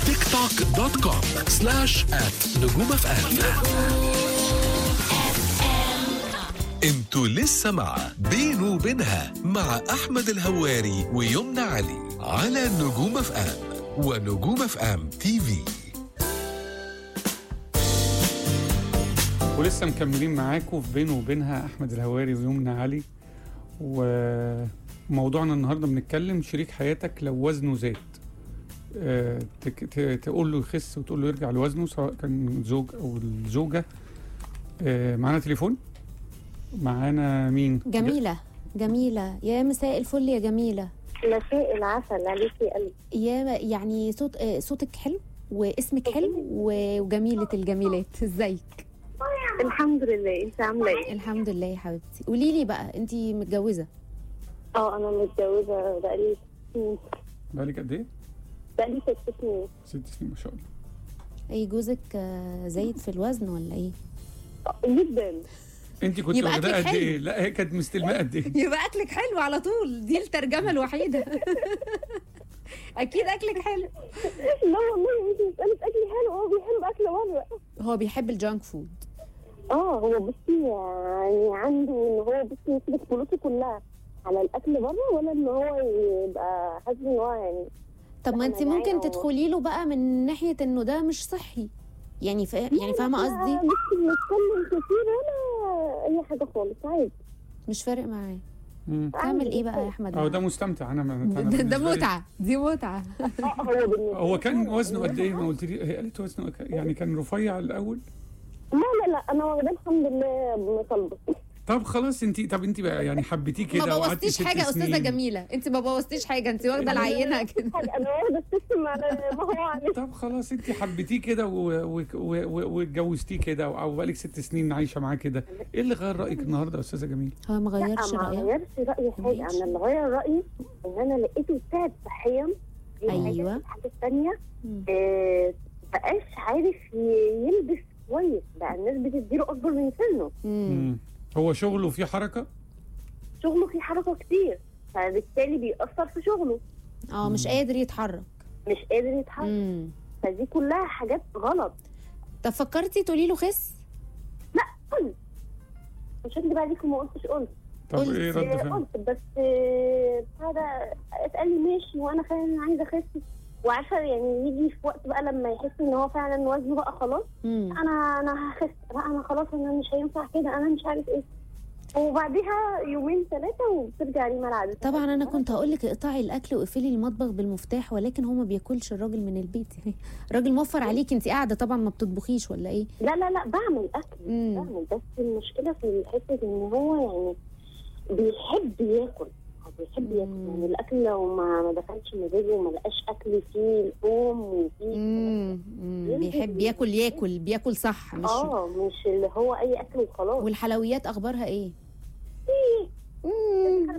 تيك توك دوت كوم سلاش ات نجوم اف ام انتوا لسه مع بينه وبينها مع احمد الهواري ويمنى علي على نجوم اف ام ونجوم اف ام تي في ولسه مكملين معاكم في بينه وبينها احمد الهواري ويمنى علي وموضوعنا النهارده بنتكلم شريك حياتك لو وزنه زاد آه، تك- ت- تقول له يخس وتقول له يرجع لوزنه سواء كان زوج او الزوجه آه، معانا تليفون معانا مين جميلة جميلة يا مساء الفل يا جميلة مساء العسل عليكي قلبي يا يعني صوت آه، صوتك حلو واسمك حلو و- وجميلة الجميلات ازيك الحمد لله انت عامله ايه؟ الحمد لله يا حبيبتي قولي لي بقى انت متجوزة اه انا متجوزه بقالي سنين بالك قد ايه؟ بقالي ست سنين ست سنين ما شاء الله اي جوزك آه، زايد في الوزن ولا ايه جدا انت كنت يبقى واخداها أكلك قد حلو. ايه؟ لا هي كانت مستلمه قد ايه؟ يبقى اكلك حلو على طول دي الترجمة الوحيدة اكيد اكلك حلو لا والله انت مساله اكل حلو هو بيحب اكل بره هو بيحب الجانك فود اه هو بصي يعني عنده ان هو بصي يصرف فلوسه كلها على الاكل بره ولا ان هو يبقى حاسس ان هو يعني طب ما انت أنا ممكن معايا تدخلي له بقى من ناحية انه ده مش صحي يعني فا... يعني فاهمة قصدي مش بنتكلم كتير ولا اي حاجه خالص عادي مش فارق معاه مم. تعمل ايه بقى يا احمد اه ده مستمتع انا انا ده, ده بالنسبة لي- متعة دي متعة اه هو بالنسبه هو كان لي- وزنه قد ايه ما قلت لي هي قالت وزنه ك- يعني كان رفيع الاول لا لا لا انا واخداه الحمد لله مصلبه طب خلاص انت طب انت بقى يعني حبيتيه كده ما وقعدتي بوظتيش ست حاجة يا استاذة سنين. جميلة انت ما بوظتيش حاجة انت واخدة العينة كده حاجة انا واخده السيستم على ما هو عليه طب خلاص انت حبيتيه كده و- و- و- و- واتجوزتيه كده او بقالك ست سنين عايشه معاه كده ايه اللي غير رايك النهارده يا استاذه جميل هو ما لا غيرش ما رأيه غيرش رايي حاجه ماشي. انا اللي غير رايي ان انا لقيته تعب صحيا دي حاجة. أيوة. الحاجه الثانيه مم. بقاش عارف ي- يلبس كويس بقى الناس بتديله اكبر من سنه مم. مم. هو شغله فيه حركه شغله فيه حركه كتير فبالتالي بيأثر في شغله اه مش قادر يتحرك مش قادر يتحرك مم. فدي كلها حاجات غلط طب فكرتي تقولي له خس لا قلت مش هكدب عليكم ما قلتش قلت طب قلت. ايه رد فعل قلت بس آه، هذا اتقال لي ماشي وانا فعلا عايزه اخس وعارفه يعني يجي في وقت بقى لما يحس ان هو فعلا وزنه بقى خلاص مم. انا انا هخس لا انا خلاص انا مش هينفع كده انا مش عارف ايه وبعديها يومين ثلاثه وبترجع لي ملعب طبعا انا كنت هقول لك اقطعي الاكل واقفلي المطبخ بالمفتاح ولكن هو ما بياكلش الراجل من البيت الراجل موفر عليكي انت قاعده طبعا ما بتطبخيش ولا ايه لا لا لا بعمل اكل مم. بعمل بس المشكله في حته ان هو يعني بيحب ياكل هو بيحب ياكل مم. يعني الاكل لو ما ما دخلش مزاجه وما لقاش اكل فيه لحوم وفيه مم. مم. بيحب ياكل ياكل بياكل صح مش اه مش اللي هو اي اكل وخلاص والحلويات اخبارها ايه مم.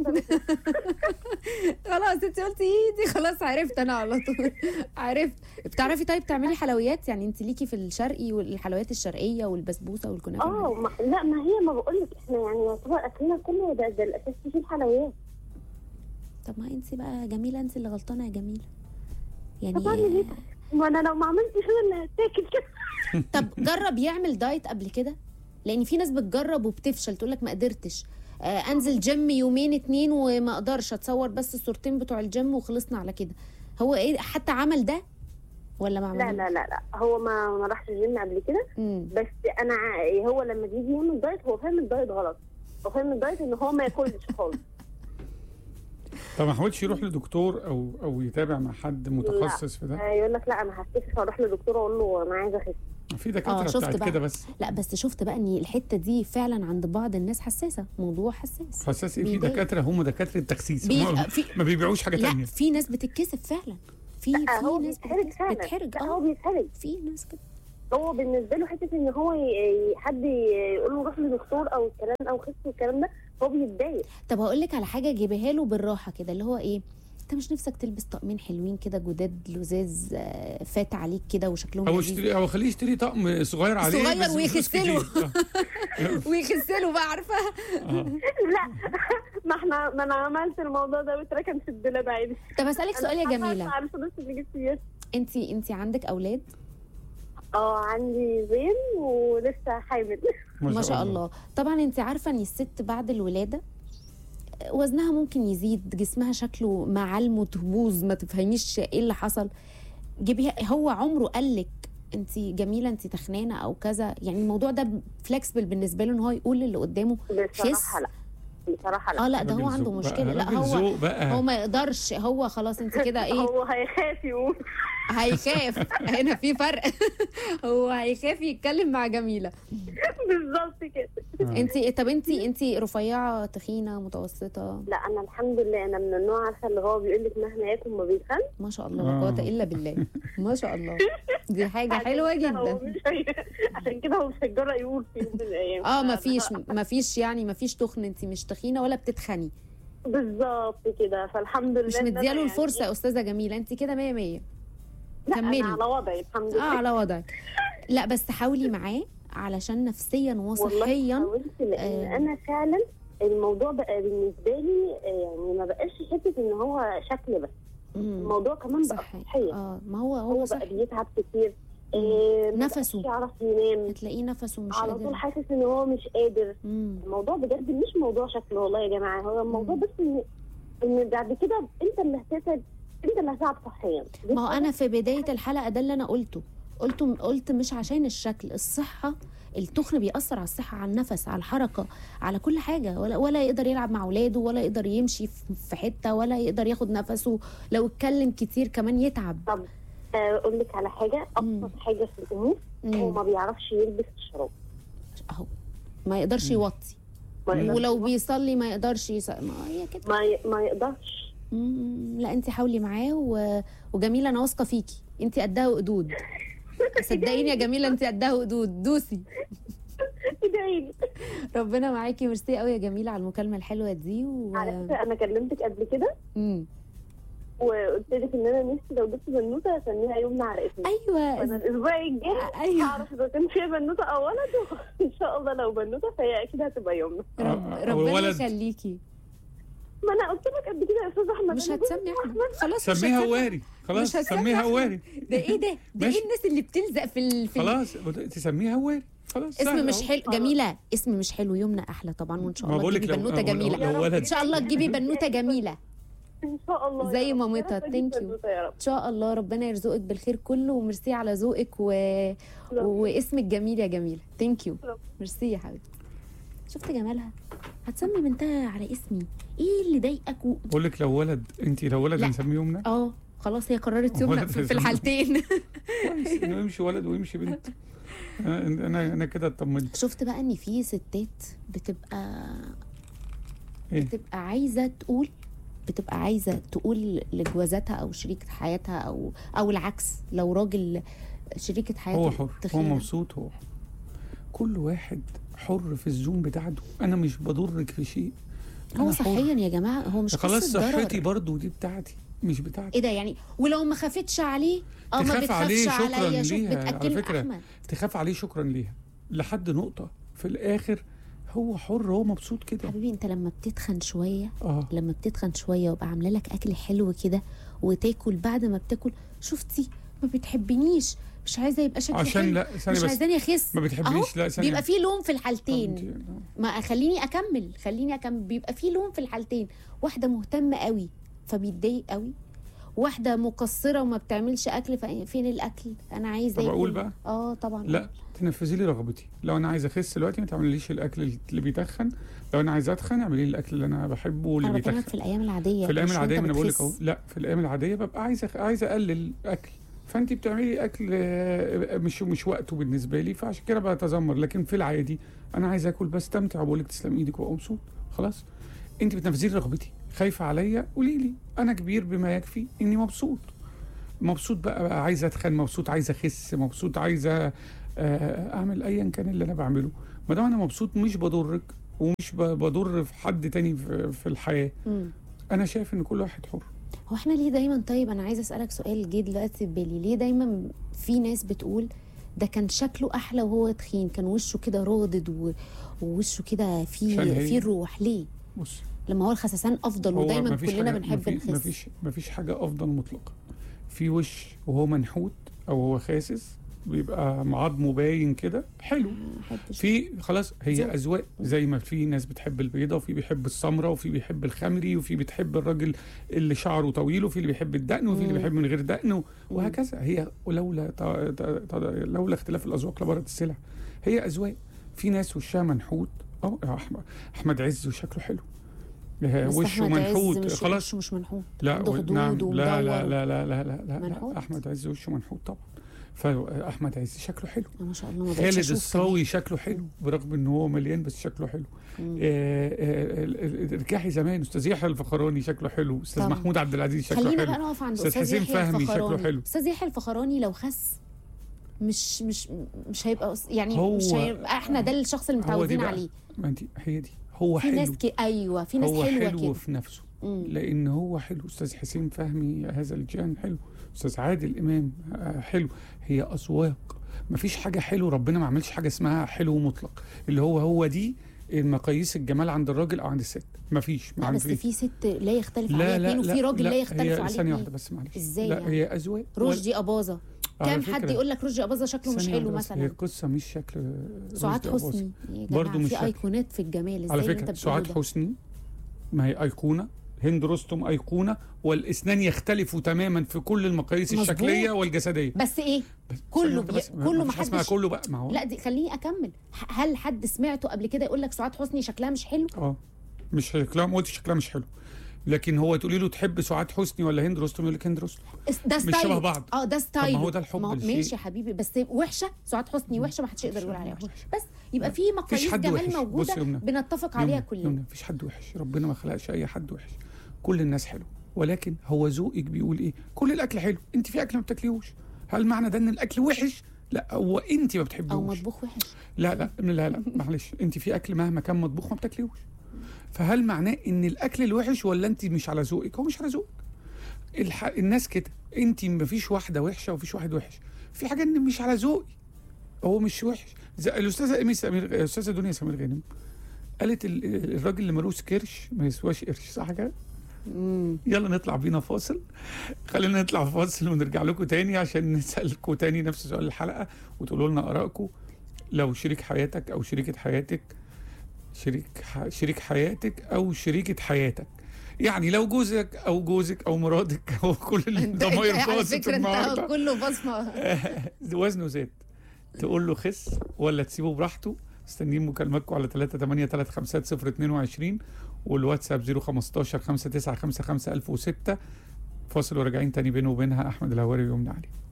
خلاص انت قلتي ايدي خلاص عرفت انا على طول عرفت بتعرفي طيب تعملي حلويات يعني انت ليكي في الشرقي والحلويات الشرقيه والبسبوسه والكنافه اه ما لا ما هي ما بقول لك احنا يعني يعتبر اكلنا كله ده ده الاساس فيه الحلويات طب ما انت بقى جميله انت اللي غلطانه يا جميله طب اعمل ايه يعني ما انا لو ما عملتش انا اللي هتاكل كده طب جرب يعمل دايت قبل كده لان في ناس بتجرب وبتفشل تقول لك ما قدرتش آه انزل جيم يومين اتنين وما اقدرش اتصور بس الصورتين بتوع الجيم وخلصنا على كده هو ايه حتى عمل ده ولا ما لا عمل لا لا لا هو ما ما راحش الجيم قبل كده مم. بس انا ع- هو لما بيجي يعمل دايت هو فاهم الدايت غلط هو فاهم الدايت ان هو ما ياكلش خالص طب ما حاولش يروح لدكتور او او يتابع مع حد متخصص في ده آه، يقول لك لا انا هستكشف اروح لدكتور اقول له انا عايزه اخس في آه، دكاتره شفت بتاعت بقى. كده بس لا بس شفت بقى ان الحته دي فعلا عند بعض الناس حساسه موضوع حساس حساس ايه في بيضايق. دكاتره هم دكاتره تخسيس بي- هم في- ما بيبيعوش حاجه لا تانية في ناس بتتكسف فعلا في لا هو في ناس بيتحرج بتتكسف- فعلا بتحرج لا هو اه بيتحرج في ناس كده هو بالنسبه له حته ان هو ي- ي- حد يقول له روح لدكتور او الكلام او خس والكلام ده هو بيتضايق طب هقول لك على حاجه جيبها له بالراحه كده اللي هو ايه انت مش نفسك تلبس طقمين حلوين كده جداد لزاز آه، فات عليك كده وشكلهم او لذيذ اشتري او خليه يشتري طقم صغير عليه صغير بس بفلوس ويخسله. كتير. آه. ويخسله بقى عارفه آه. لا ما احنا ما انا عملت الموضوع ده واتركن في الدولاب عادي طب اسالك سؤال يا أنا جميله عارفه بس اللي جبت فيه انت انت عندك اولاد اه عندي زين ولسه حامل ما شاء الله طبعا انت عارفه ان الست بعد الولاده وزنها ممكن يزيد جسمها شكله معالمه تبوظ ما تفهميش ايه اللي حصل جيبيها هو عمره قال لك انت جميله انت تخنانه او كذا يعني الموضوع ده فلكسبل بالنسبه له ان هو يقول للي قدامه بصراحه لا بصراحه لا اه لا ده هو عنده مشكله لا هو بقى. هو ما يقدرش هو خلاص انت كده ايه هو هيخاف يقول هيخاف هنا في فرق هو هيخاف يتكلم مع جميله بالظبط كده انت طب انت انت رفيعه تخينه متوسطه لا انا الحمد لله انا من النوع عارفه اللي هو بيقول لك مهما ياكل ما بيخن ما شاء الله لا قوه الا بالله ما شاء الله دي حاجه حلوه عشان كده هو جدا مش هي- عشان كده هو مش هيتجرأ يقول في يوم من الايام اه ما فأنا- فيش ما فيش يعني ما فيش تخن انت مش تخينه ولا بتتخني بالظبط كده فالحمد لله مش إن أنا مدياله يعني- الفرصه يا استاذه جميله انت كده 100 100 لا كملي. انا على وضعي الحمد اه لله على وضعك لا بس حاولي معاه علشان نفسيا والله وصحيا حاولت لان آه. انا فعلا الموضوع بقى بالنسبه لي آه، يعني ما بقاش حته ان هو شكل بس مم. الموضوع كمان بقى صحي صحيه اه ما هو هو هو بقى صح بيتعب كتير آه، ما نفسه. بقاش يعرف ينام هتلاقيه نفسه مش على طول قادر حاسس ان هو مش قادر مم. الموضوع بجد مش موضوع شكل والله يا جماعه هو الموضوع بس ان ان بعد كده انت اللي هتتعب انت اللي هتتعب صحيا ما هو انا في بدايه الحلقه ده اللي انا قلته قلت قلت مش عشان الشكل الصحه التخن بيأثر على الصحة على النفس على الحركة على كل حاجة ولا, ولا يقدر يلعب مع أولاده ولا يقدر يمشي في في حتة ولا يقدر ياخد نفسه لو اتكلم كتير كمان يتعب طب آه، اقول لك على حاجه مم. ابسط حاجه في الامور هو مم. ما بيعرفش يلبس الشراب أهو ما يقدرش يوطي ما يقدرش- ولو بيصلي ما يقدرش يص... ما هي كده ما ي- ما يقدرش مم، لا انت حاولي معاه و... وجميله انا واثقه فيكي انت قدها وقدود صدقيني يا جميله انت قدها وقدود دوسي ادعي لي ربنا معاكي ميرسي قوي يا جميله على المكالمه الحلوه دي و... على فكره انا كلمتك قبل كده مم. وقلت لك ان انا نفسي لو جبت بنوته اسميها يمنى على اسمي ايوه فانا الاسبوع الجاي ايوه هعرف اذا كان فيها بنوته او ولد ان شاء الله لو بنوته فهي اكيد هتبقى يمنى رب... آه، ربنا ولد. يخليكي ما انا قلت لك قبل كده يا استاذ احمد مش أنا كنت هتسمي احمد خلاص مش سميها هتسمي. واري خلاص مش هتسمي سميها أحمد. واري ده ايه ده ده ماشي. ايه الناس اللي بتلزق في ال... في ال... خلاص تسميها واري خلاص سهل اسم مش أهو. حلو جميله اسم مش حلو يمنى احلى طبعا وان شاء ما الله بقولك تجيبي لو- بنوته لو- جميله لو ولد. ان شاء الله تجيبي بنوته جميله ان شاء الله زي يا رب. مامتها. يا رب أجيب Thank you. بنوتة يا رب ان شاء الله ربنا يرزقك بالخير كله وميرسي على ذوقك و... واسمك جميل يا جميله ثانك يو رب. ميرسي يا حبيبتي شفت جمالها هتسمي بنتها على اسمي ايه اللي ضايقك و... بقول لك لو ولد انت لو ولد لا. هنسميه يمنى اه خلاص هي قررت يمنى ولد في, في هيسميه. الحالتين كويس انه يمشي ولد ويمشي بنت انا انا انا كده اطمنت شفت بقى ان في ستات بتبقى ايه بتبقى عايزه تقول بتبقى عايزه تقول لجوازاتها او شريكه حياتها او او العكس لو راجل شريكه حياته هو حر هو تخينة. مبسوط هو حر. كل واحد حر في الزوم بتاعته انا مش بضرك في شيء هو أنا حر. صحيا يا جماعه هو مش خلاص قصة ضرر. صحتي برضو دي بتاعتي مش بتاعتي ايه ده يعني ولو ما خافتش عليه اه ما تخاف عليه بتخافش شكراً عليا شوف ليها. على بتاكل فكرة، احمد تخاف عليه شكرا ليها لحد نقطة في الآخر هو حر هو مبسوط كده حبيبي انت لما بتتخن شويه اه لما بتتخن شويه وابقى عامله لك اكل حلو كده وتاكل بعد ما بتاكل شفتي ما بتحبنيش مش عايزه يبقى شكلي عشان حلو. لا ثانية مش بس عايزاني اخس ما بتحبنيش لا ثانية بيبقى فيه لوم في الحالتين طب ما خليني اكمل خليني اكمل بيبقى فيه لوم في الحالتين واحده مهتمه قوي فبيتضايق قوي واحده مقصره وما بتعملش اكل فين الاكل انا عايزه طب آكل. أقول بقى؟ اه طبعا لا تنفذي لي رغبتي لو انا عايز اخس دلوقتي ما تعمليش الاكل اللي بيتخن لو انا عايز اتخن اعملي لي الاكل اللي انا بحبه واللي انا بكلمك بيتخن في الايام العاديه في الايام مش العاديه وانت ما انا بقول لك بتخس. اهو لا في الايام العاديه ببقى عايزه عايزه اقلل اكل فانت بتعملي اكل آه، مش مش وقته بالنسبه لي فعشان كده بتذمر لكن في العادي انا عايز اكل بستمتع وبقول لك تسلم ايدك وابقى مبسوط خلاص انت بتنفذي لي رغبتي خايفه عليا قولي لي انا كبير بما يكفي اني مبسوط مبسوط بقى, بقى عايز اتخن مبسوط عايز اخس مبسوط عايزه آه، اعمل ايا كان اللي انا بعمله ما دام انا مبسوط مش بضرك ومش ب- بضر في حد تاني في, في الحياه مم. انا شايف ان كل واحد حر هو احنا ليه دايما طيب انا عايزه اسالك سؤال جه دلوقتي في بالي ليه دايما في ناس بتقول ده كان شكله احلى وهو تخين كان وشه كده رادد و... ووشه كده عشان فيه هي- فيه الروح ليه بص لما هو الخسسان افضل هو ودايما مفيش كلنا حاجة- بنحب مفي- نخس مفيش مفيش حاجه افضل مطلقه في وش وهو منحوت او هو خاسس بيبقى عظمه باين كده حلو ما أحبش. في خلاص ذوق. هي اذواق زي ما في ناس بتحب البيضه وفي بيحب السمراء وفي بيحب الخمري وفي بتحب الراجل اللي شعره طويل وفي اللي بيحب الدقن وفي اللي مم. بيحب من غير دقن وهكذا هي ولولا ط- ط- ط- لولا اختلاف الاذواق لبارت السلع هي اذواق في ناس وشها منحوت اه احمد احمد عز وشكله حلو آه، بس وشه أحمد عز منحوت مش خلاص وشه مش منحوت لا عنده و- خدود نعم لا لا ومدور. لا لا لا لا, لا, منحوت. لا احمد عز وشه منحوت طبعا فاحمد عز شكله حلو ما شاء الله ما بقتش خالد أشوف الصاوي شكله حلو برغم ان هو مليان بس شكله حلو مم. آه، آه، ال- ال- ارجعي زمان استاذ يحيى الفخراني شكله حلو استاذ طبعا. محمود عبد العزيز شكله خلينا حلو بقى نقف عند أستاذ استاذ حسين يحيى فهمي شكله الفخراني حلو. استاذ يحيى الفخراني لو خس مش مش مش هيبقى يعني هو- مش هيبقى احنا ده الشخص اللي هو دي متعودين بقى. عليه ما انت هي دي هو في حلو ناس كي ايوه في ناس هو حلوه حلو كده في نفسه مم. لان هو حلو استاذ حسين فهمي هذا الجان حلو استاذ عادل امام آه، حلو هي اذواق مفيش حاجه حلو ربنا ما عملش حاجه اسمها حلو مطلق اللي هو هو دي المقاييس الجمال عند الراجل او عند الست مفيش ما لا بس عنديش. في ست لا يختلف لا عليها لا اتنين وفي راجل لا يختلف هي عليه ثانيه واحده اتنين. بس معلش إزاي لا يعني؟ هي اذواق رشدي اباظه على كام فكرة- حد يقول لك رشدي اباظه شكله مش ثانية حلو واحدة بس، هي مثلا القصه مش شكل سعاد رشدي أباظة. حسني يا برضه جماعه مش في شكل. ايقونات في الجمال ازاي على اللي انت فكره بتقوله سعاد ده حسني ما هي ايقونه هند رستم ايقونه والاثنين يختلفوا تماما في كل المقاييس مظبوط. الشكليه والجسديه بس ايه بس كله ثانية واحدة بي- بس، كله مفيش حاجة اسمها محدش- كله بقى ما هو لا دي خليني اكمل ح- هل حد سمعته قبل كده يقول لك سعاد حسني شكلها مش حلو اه مش شكلها ما قلتش شكلها مش حلو لكن هو تقولي له تحب سعاد حسني ولا هند رستم يقول لك هند رستم اس- ده مش ستايل شبه بعض. اه ده ستايل هو ده الحب للشيء. ماشي يا حبيبي بس وحشه سعاد حسني وحشه ما حدش يقدر يقول عليها وحشه وحشة. بس يبقى في مقاييس حد جمال وحش. بص موجوده يا يمنى. بنتفق عليها كلنا مفيش حد وحش ربنا ما خلقش اي حد وحش كل الناس حلو ولكن هو ذوقك بيقول ايه كل الاكل حلو انت في اكل ما بتاكليهوش هل معنى ده ان الاكل وحش لا هو انت ما او بتحبيهوش مطبوخ وحش لا لا لا لا معلش انت في اكل مهما كان مطبوخ ما بتاكليهوش فهل معناه ان الاكل الوحش ولا انت مش على ذوقك هو مش على ذوقك الح... الناس كده انت ما فيش واحده وحشه ومفيش واحد وحش في حاجه ان مش على ذوقي هو مش وحش زي الاستاذه ايمي سمير الاستاذه دنيا سمير غانم قالت ال- الراجل اللي ملوش كرش ما يسواش قرش صح كده مم. يلا نطلع بينا فاصل خلينا نطلع فاصل ونرجع لكم تاني عشان نسألكم تاني نفس سؤال الحلقة وتقولوا لنا آرائكم لو شريك حياتك أو شريكة حياتك شريك ح... شريك حياتك أو شريكة حياتك يعني لو جوزك أو جوزك أو مراتك أو كل الضماير على باظت فكره انت النهارده كله بصمه وزنه زاد تقول له خس ولا تسيبه براحته مستنيين مكالماتكم على 3 8 3 5 0 22 والواتساب 015 595 5006 فاصل وراجعين تاني بينه وبينها احمد الهواري ويمنى علي